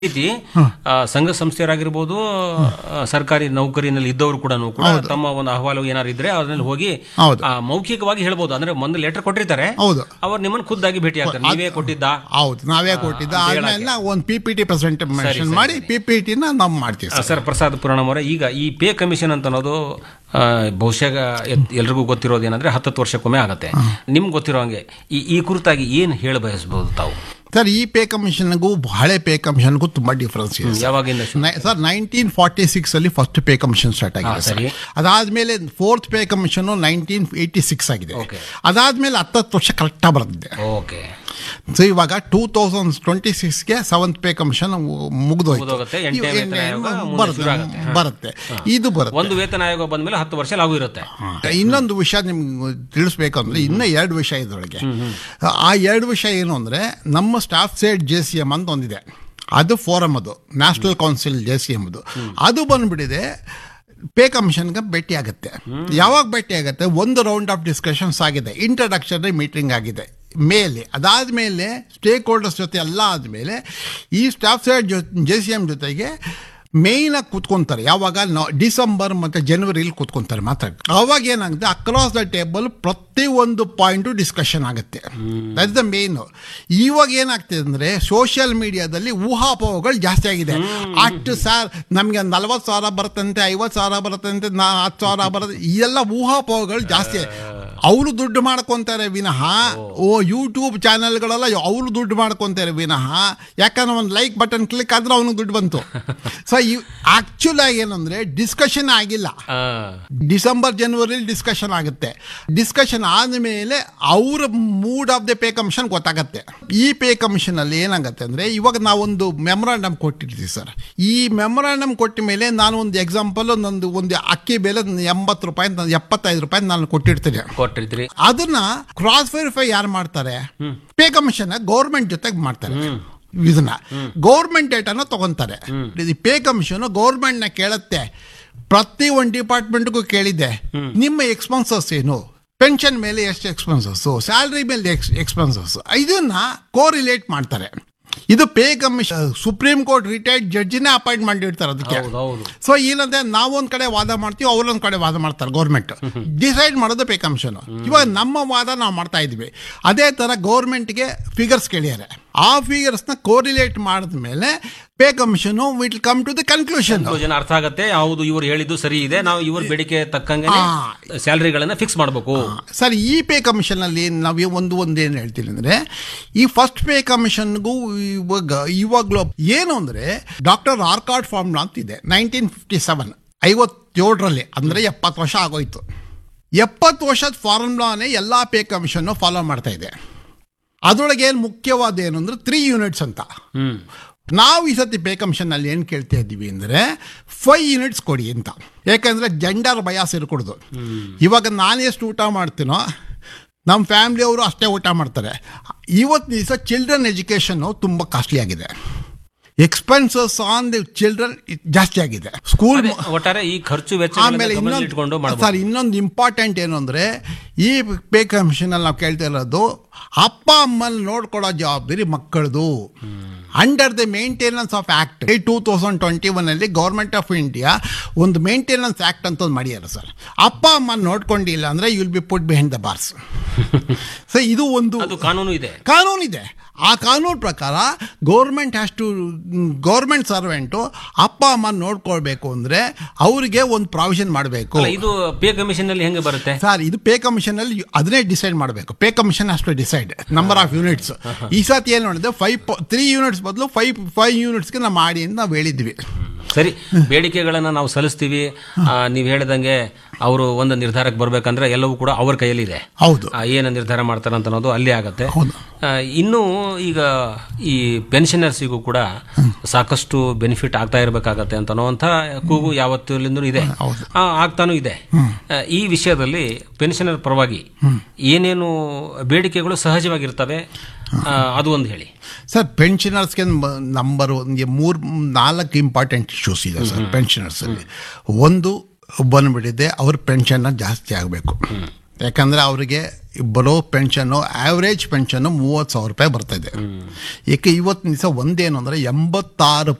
ರೀತಿ ಆ, ಸಂಘ ಸಂಸ್ಥೆಯರಾಗಿರ್ಬೋದು ಆ, ಸರ್ಕಾರಿ ನೌಕರಿನಲ್ಲಿ ಇದ್ದವರು ಕೂಡ ಕೂಡ ತಮ್ಮ ಒಂದು ಅಹವಾಲು ಏನಾರು ಇದ್ರೆ ಅದ್ರಲ್ಲಿ ಹೋಗಿ ಹೌದು. ಆ, ಮೌಖಿಕವಾಗಿ ಹೇಳ್ಬೋದು ಅಂದ್ರೆ ಒಂದು ಲೆಟರ್ ಕೊಟ್ಟಿರ್ತಾರೆ ಹೌದು ಅವ್ರು ನಿಮ್ಮನ್ನ ಖುದ್ದಾಗಿ ಭೇಟಿ ಆಗ್ತಾರೆ ನೀವೇ ಕೊಟ್ಟಿದ್ದ ಹೌದು ನಾವೇ ಕೊಟ್ಟಿದ್ದ ಆದ್ಮೇಲೆ ಒಂದು ಪಿ ಪಿ ಟಿ ಪ್ರೆಸೆಂಟೇಷನ್ ಮಾಡಿ ಪಿ ಪಿ ಟಿನ ನಾವು ಮಾಡ್ತೀವಿ ಸರ್ ಸರ್ ಪ್ರಸಾದ್ ಪುರಾಣಂ ಅವರೇ ಈಗ ಈ ಪೇ ಕಮಿಷನ್ ಅಂತ ಅನ್ನೋದು ಆ, ಬಹುಶಃ ಎತ್- ಎಲ್ರಿಗೂ ಗೊತ್ತಿರೋದು ಏನಂದ್ರೆ ಹತ್ತತ್ತು ವರ್ಷಕ್ಕೊಮ್ಮೆ ಆಗತ್ತೆ ನಿಮ್ಗೆ ಗೊತ್ತಿರೋ ಹಂಗೆ ಈ ಈ ಕುರಿತಾಗಿ ಏನ್ ಹೇಳ ಬಯಸ್ಬೋದು ತಾವು ಸರ್ ಈ ಪೇ ಕಮಿಷನ್ಗೂ ಹಳೆ ಪೇ ಕಮಿಷನ್ಗೂ ತುಂಬಾ ಡಿಫ್ರೆನ್ಸ್ ಇದೆ ಸರ್. ಯಾವಾಗಿಂದ ಶುರು? ನೈ- ಸರ್ ನೈನ್ಟೀನ್ ಫಾರ್ಟಿ ಸಿಕ್ಸ್ ಅಲ್ಲಿ ಫಸ್ಟ್ ಪೇ ಕಮಿಷನ್ ಸ್ಟಾರ್ಟ್ ಆಗಿದೆ ಹಾ, ಸರ್ ಸರಿ. ಅದಾದ್ಮೇಲೆ fourth pay commission nineteen eighty six ಆಗಿದೆ Okay. ಅದಾದ್ಮೇಲೆ ಹತ್ತತ್ತು ವರ್ಷ ಕರೆಕ್ಟಾಗಿ ಬರೆದಿದೆ ಓಕೆ ಸೊ ಇವಾಗ ಟೂ ತೌಸಂಡ್ ಟ್ವೆಂಟಿ ಸಿಕ್ಸ್ಗೆ ಸೆವೆಂತ್ ಪೇ ಕಮಿಷನ್ ಮುಗಿದೋಯ್ತು ಮುಗ್ದೋಗುತ್ತೆ, ಎಂಟನೇ ಇವ್- ವೇತನ ಆಯೋಗ ಮುಂದೆ ಬರುತ್ತೆ ಶುರು ಆಗುತ್ತೆ. ಹಾ. ಬರುತ್ತೆ ಇದು ಬರುತ್ತೆ ಒಂದು ವೇತನ ಆಯೋಗ ಬಂದ್ಮೇಲೆ ಹತ್ತು ವರ್ಷ ಲಾಗು ಇರುತ್ತೆ ಇನ್ನೊಂದು ವಿಷಯ ನಿಮ್ಗೆ ತಿಳಿಸ್ಬೇಕಂದ್ರೆ ಇನ್ನೂ ಎರಡು ವಿಷಯ ಇದರೊಳಗೆ ಆ ಎರಡು ವಿಷಯ ಏನು ಅಂದರೆ ನಮ್ಮ staff side J C M ಅಂತ ಒಂದಿದೆ ಅದು ಫೋರಮ್ ಅದು national council J C M ಅದು ಅದು ಬಂದ್ಬಿಟ್ಟಿದೆ ಪೇ ಕಮಿಷನ್ಗೆ ಭೇಟಿ ಆಗುತ್ತೆ ಯಾವಾಗ ಭೇಟಿ ಆಗುತ್ತೆ ಒಂದು ರೌಂಡ್ ಆಫ್ ಡಿಸ್ಕಷನ್ಸ್ ಆಗಿದೆ ಇಂಟ್ರಡಕ್ಷನ್ ಮೀಟಿಂಗ್ ಆಗಿದೆ ಮೇಲೆ ಅದಾದಮೇಲೆ ಸ್ಟೇಕ್ ಹೋಲ್ಡರ್ಸ್ ಜೊತೆ ಎಲ್ಲ ಆದಮೇಲೆ ಈ ಸ್ಟಾಫ್ ಸೈಡ್ ಜೊ ಜೆ ಸಿ ಎಮ್ ಜೊತೆಗೆ ಮೇಯ್ನಾಗಿ ಕೂತ್ಕೊಂತಾರೆ ಯಾವಾಗ ನೋ ಡಿಸೆಂಬರ್ ಮತ್ತು ಜನವರಿಲಿ ಕೂತ್ಕೊಂತಾರೆ ಮಾತ್ರ ಅವಾಗ ಏನಾಗುತ್ತೆ ಅಕ್ರಾಸ್ ದ ಟೇಬಲ್ ಪ್ರತಿಯೊಂದು ಪಾಯಿಂಟು ಡಿಸ್ಕಷನ್ ಆಗುತ್ತೆ ದಟ್ ದ ಮೇನು ಇವಾಗ ಏನಾಗ್ತಿದೆ ಅಂದರೆ ಸೋಷಿಯಲ್ ಮೀಡಿಯಾದಲ್ಲಿ ಊಹಾಪೋಹಗಳು ಜಾಸ್ತಿ ಆಗಿದೆ ಅಷ್ಟು ಸಾರ್ ನಮಗೆ ನಲ್ವತ್ತು ಸಾವಿರ ಬರುತ್ತಂತೆ ಐವತ್ತು ಸಾವಿರ ಬರುತ್ತಂತೆ ನಾ ಹತ್ತು ಸಾವಿರ ಬರುತ್ತೆ ಇದೆಲ್ಲ ಊಹಾಪೋಹಗಳು ಜಾಸ್ತಿ ಅವರು ದುಡ್ಡು ಮಾಡ್ಕೊಂತಾರೆ ವಿನಃ ಓ ಯೂಟ್ಯೂಬ್ ಚಾನೆಲ್ಗಳೆಲ್ಲ ಅವರು ದುಡ್ಡು ಮಾಡ್ಕೊಂತಾರೆ ವಿನಃ ಯಾಕಂದ್ರೆ ಒಂದು ಲೈಕ್ ಬಟನ್ ಕ್ಲಿಕ್ ಆದ್ರೆ ಅವನಿಗೆ ದುಡ್ಡು ಬಂತು ಸೊ ಆಕ್ಚುಲ್ ಆಗಿ ಏನಂದ್ರೆ ಡಿಸ್ಕಷನ್ ಆಗಿಲ್ಲ ಆ, ಡಿಸೆಂಬರ್ ಜನವರಿಲಿ ಡಿಸ್ಕಷನ್ ಆಗುತ್ತೆ ಡಿಸ್ಕಷನ್ ಆದಮೇಲೆ ಅವರ mood of the pay commission ಗೊತ್ತಾಗತ್ತೆ ಈ ಪೇ ಕಮಿಷನ್ ಅಲ್ಲಿ ಏನಾಗುತ್ತೆ ಅಂದ್ರೆ ಇವಾಗ ನಾವೊಂದು ಮೆಮೊರಾಂಡಮ್ ಕೊಟ್ಟಿರ್ತೀವಿ ಸರ್ ಈ ಮೆಮೊರಾಂಡಮ್ ಕೊಟ್ಟ ಮೇಲೆ ನಾನು ಒಂದು ಎಕ್ಸಾಂಪಲ್ ನಂದು ಒಂದು ಅಕ್ಕಿ ಬೆಲೆ ಎಂಬತ್ತು ರೂಪಾಯಿ ನಾನು ಎಪ್ಪತ್ತೈದು ರೂಪಾಯಿ ನಾನು ಕೊಟ್ಟಿರ್ತೀನಿ ಕೊಟ್ಟಿರ್ತೀರಿ ಅದನ್ನ ಕ್ರಾಸ್ ವೆರಿಫೈ ಯಾರು ಮಾಡ್ತಾರೆ ಪೇ ಕಮಿಷನ್ ಗೌರ್ಮೆಂಟ್ ಜೊತೆಗೆ ಮಾಡ್ತಾರೆ ಇದನ್ನ ಗೌರ್ಮೆಂಟ್ ಡೇಟಾನ ತಗೊಂತಾರೆ ಇದು ಪೇ ಕಮಿಷನ್ ಗೌರ್ಮೆಂಟ್ನ ಕೇಳುತ್ತೆ ಪ್ರತಿ ಒಂದು ಡಿಪಾರ್ಟ್ಮೆಂಟ್ಗೂ ಕೇಳಿದೆ ನಿಮ್ಮ ಎಕ್ಸ್ಪೆನ್ಸಸ್ ಏನು ಪೆನ್ಷನ್ ಮೇಲೆ ಎಷ್ಟು ಎಕ್ಸ್ಪೆನ್ಸಸ್ ಸ್ಯಾಲ್ರಿ ಮೇಲೆ ಎಕ್ಸ್ಪೆನ್ಸಸ್ ಇದನ್ನ ಕೋರಿಲೇಟ್ ಮಾಡ್ತಾರೆ ಇದು pay commission supreme court retired ಜಡ್ಜಿನೇ ಅಪಾಯಿಂಟ್ ಮಾಡಿರ್ತಾರೆ ಅದಕ್ಕೆ ಹೌದು ಹೌದು ಸೊ ಏನಂದ್ರೆ ನಾವೊಂದ್ ಕಡೆ ವಾದ ಮಾಡ್ತೀವಿ ಅವರೊಂದ್ ಕಡೆ ವಾದ ಮಾಡ್ತಾರೆ ಗೌರ್ಮೆಂಟ್ ಡಿಸೈಡ್ ಮಾಡೋದು ಪೇ ಕಮಿಷನ್ ಇವಾಗ ನಮ್ಮ ವಾದ ನಾವು ಮಾಡ್ತಾ ಇದ್ವಿ ಅದೇ ತರ ಗೌರ್ಮೆಂಟ್ಗೆ ಫಿಗರ್ಸ್ ಕೇಳಿದ್ದಾರೆ ಆ ಫಿಗರ್ಸ್ನ ಕೋರಿಲೇಟ್ ಮಾಡಿದ್ಮೇಲೆ pay commission will come to the conclusion ಜನ ಅರ್ಥ ಆಗತ್ತೆ ಯಾವುದು ಇವ್ರು ಹೇಳಿದ್ದು ಸರಿ ಇದೆ ನಾವು ಇವ್ರ ಬೇಡಿಕೆ ತಕ್ಕಂಗೆ ಆ. ಸ್ಯಾಲರಿಗಳನ್ನ ಫಿಕ್ಸ್ ಮಾಡಬೇಕು ಸರ್ ಈ ಪೇ ಕಮಿಷನಲ್ಲಿ ನಾವು ಒಂದು ಒಂದು ಏನು ಹೇಳ್ತೀನಿ ಅಂದರೆ ಈ ಫಸ್ಟ್ ಪೇ ಕಮಿಷನ್ಗೂ ಇವಾಗ ಇವಾಗಲೂ ಏನು ಅಂದರೆ ಡಾಕ್ಟರ್ ಆರ್ಕಾಡ್ ಫಾರ್ಮ್ಲಾ ಅಂತಿದೆ ನೈನ್ಟೀನ್ ಫಿಫ್ಟಿ ಸೆವೆನ್ ಐವತ್ತೇಳರಲ್ಲಿ ಅಂದರೆ ಎಪ್ಪತ್ತು ವರ್ಷ ಆಗೋಯ್ತು ಎಪ್ಪತ್ತು ವರ್ಷದ ಫಾರ್ಮುಲಾನೇ ಎಲ್ಲ ಪೇ ಕಮಿಷನ್ನು ಫಾಲೋ ಮಾಡ್ತಾ ಇದೆ ಅದರೊಳಗೆ ಏನು ಮುಖ್ಯವಾದ ಏನು ಅಂದರೆ ತ್ರೀ ಯೂನಿಟ್ಸ್ ಅಂತ ಹ್ಮ್ ನಾವು ಈ ಸತಿ ಪೇ ಕಮಿಷನ್ನಲ್ಲಿ ಏನು ಕೇಳ್ತಾ ಇದ್ದೀವಿ ಅಂದರೆ ಫೈವ್ ಯೂನಿಟ್ಸ್ ಕೊಡಿ ಅಂತ ಯಾಕಂದರೆ ಜೆಂಡರ್ ಬಯಾಸ್ ಇರ್ಕೊಡ್ದು ಇವಾಗ ನಾನು ಎಷ್ಟು ಊಟ ಮಾಡ್ತೀನೋ ನಮ್ಮ ಫ್ಯಾಮ್ಲಿಯವರು ಅಷ್ಟೇ ಊಟ ಮಾಡ್ತಾರೆ ಇವತ್ತು ದಿವಸ ಚಿಲ್ಡ್ರನ್ ಎಜುಕೇಷನ್ನು ತುಂಬ ಕಾಸ್ಟ್ಲಿ ಆಗಿದೆ ಎಕ್ಸ್ಪೆನ್ಸಸ್ ಆನ್ ದಿ ಚಿಲ್ಡ್ರನ್ ಜಾಸ್ತಿ ಆಗಿದೆ ಸ್ಕೂಲ್ ಅದೇ, ಒಟ್ಟಾರೆ ಈ ಖರ್ಚು ವೆಚ್ಚ ಆಮೇಲೆ ಇಟ್ಕೊಂಡು ಇನ್ನೊಂದು ಮಾಡಬಹುದು ಸರ್ ಇನ್ನೊಂದು ಇಂಪಾರ್ಟೆಂಟ್ ಏನು ಅಂದರೆ ಈ ಪೇ ಕಮಿಷನಲ್ಲಿ ನಾವು ಕೇಳ್ತಾ ಇರೋದು ಅಪ್ಪ ಅಮ್ಮನ ನೋಡ್ಕೊಳ್ಳೋ ಜವಾಬ್ದಾರಿ ಮಕ್ಕಳದು under the maintenance of act two thousand twenty ಒನ್ನಲ್ಲಿ ಗೌರ್ಮೆಂಟ್ ಆಫ್ ಇಂಡಿಯಾ ಒಂದು ಮೇಂಟೆನೆನ್ಸ್ ಆಕ್ಟ್ ಅಂತ ಒಂದು ಮಾಡ್ಯಾರ ಸರ್ ಅಪ್ಪ ಅಮ್ಮ ನೋಡ್ಕೊಂಡಿಲ್ಲ ಅಂದರೆ you'll be put behind the bars so ಇದು ಒಂದು ಅದು ಕಾನೂನು ಇದೆ ಕಾನೂನಿದೆ ಆ ಕಾನೂನು ಪ್ರಕಾರ government has to government servant ಅಪ್ಪ ಅಮ್ಮ ನೋಡ್ಕೊಳ್ಬೇಕು ಅಂದರೆ ಅವರಿಗೆ ಒಂದು ಪ್ರಾವಿಷನ್ ಮಾಡಬೇಕು ಅಲ್ಲ ಇದು ಪೇ ಕಮಿಷನ್ ನಲ್ಲಿ ಹೆಂಗೆ ಬರುತ್ತೆ ಸರ್ ಇದು ಪೇ ಕಮಿಷನ್ ಅಲ್ಲಿ ಅದನ್ನೇ ಡಿಸೈಡ್ ಮಾಡಬೇಕು pay commission has to decide number of units ಈ ಸತಿ ಏನು ನೋಡಿದೆ ಫೈವ್ ತ್ರೀ ಯೂನಿಟ್ಸ್ ಬದಲು ಫೈವ್ ಫೈವ್ ಯೂನಿಟ್ಸ್ಗೆ ನಾವು ಮಾಡಿ ಅಂತ ನಾವು ಹೇಳಿದ್ವಿ ಸರಿ ಬೇಡಿಕೆಗಳನ್ನ ನಾವು ಸಲ್ಲಿಸ್ತೀವಿ ಆ, ನೀವು ಹೇಳಿದಂಗೆ ಅವರು ಒಂದು ನಿರ್ಧಾರಕ್ಕೆ ಬರ್ಬೇಕಂದ್ರೆ ಎಲ್ಲವೂ ಕೂಡ ಅವ್ರ ಕೈಯಲ್ಲಿದೆ ಹೌದು ಆ, ಏನು ನಿರ್ಧಾರ ಮಾಡ್ತಾರೆ ಅಂತ ಅನ್ನೋದು ಅಲ್ಲಿ ಆಗತ್ತೆ ಹೌದು. ಆ, ಇನ್ನು ಈಗ ಈ ಪೆನ್ಷನರ್ಸಿಗೂ ಕೂಡ ಸಾಕಷ್ಟು ಬೆನಿಫಿಟ್ ಆಗ್ತಾ ಇರಬೇಕಾಗತ್ತೆ ಅಂತ ಅನ್ನುವಂಥ ಕೂಗು ಯಾವತ್ತಿಂದಲೂ ಇದೆ ಹೌದು. ಆ, ಆಗ್ತಾನೂ ಇದೆ ಆ, ಈ ವಿಷಯದಲ್ಲಿ ಪೆನ್ಷನರ್ ಪರವಾಗಿ ಏನೇನು ಬೇಡಿಕೆಗಳು ಸಹಜವಾಗಿರ್ತವೆ ಆ, ಅದು ಒಂದು ಹೇಳಿ ಸರ್ ಪೆನ್ಷನರ್ಸ್ಗೆ ನಂಬರ್ ಒಂದು ಮೂರು ನಾಲ್ಕು ಇಂಪಾರ್ಟೆಂಟ್ ಇಶ್ಯೂಸ್ ಇದೆ ಸರ್ ಪೆನ್ಷನರ್ಸಲ್ಲಿ ಒಂದು ಬಂದ್ಬಿಟ್ಟಿದೆ ಅವ್ರ ಪೆನ್ಷನ್ನ ಜಾಸ್ತಿ ಆಗಬೇಕು ಯಾಕಂದರೆ ಅವರಿಗೆ ಬರೋ ಪೆನ್ಷನ್ನು ಆವ್ರೇಜ್ ಪೆನ್ಷನ್ನು ಮೂವತ್ತು ಸಾವಿರ ರೂಪಾಯಿ ಬರ್ತಾ ಇದೆ ಏಕೆ ಇವತ್ತಿನ ದಿವಸ ಒಂದೇನು ಅಂದರೆ ಎಂಬತ್ತಾರು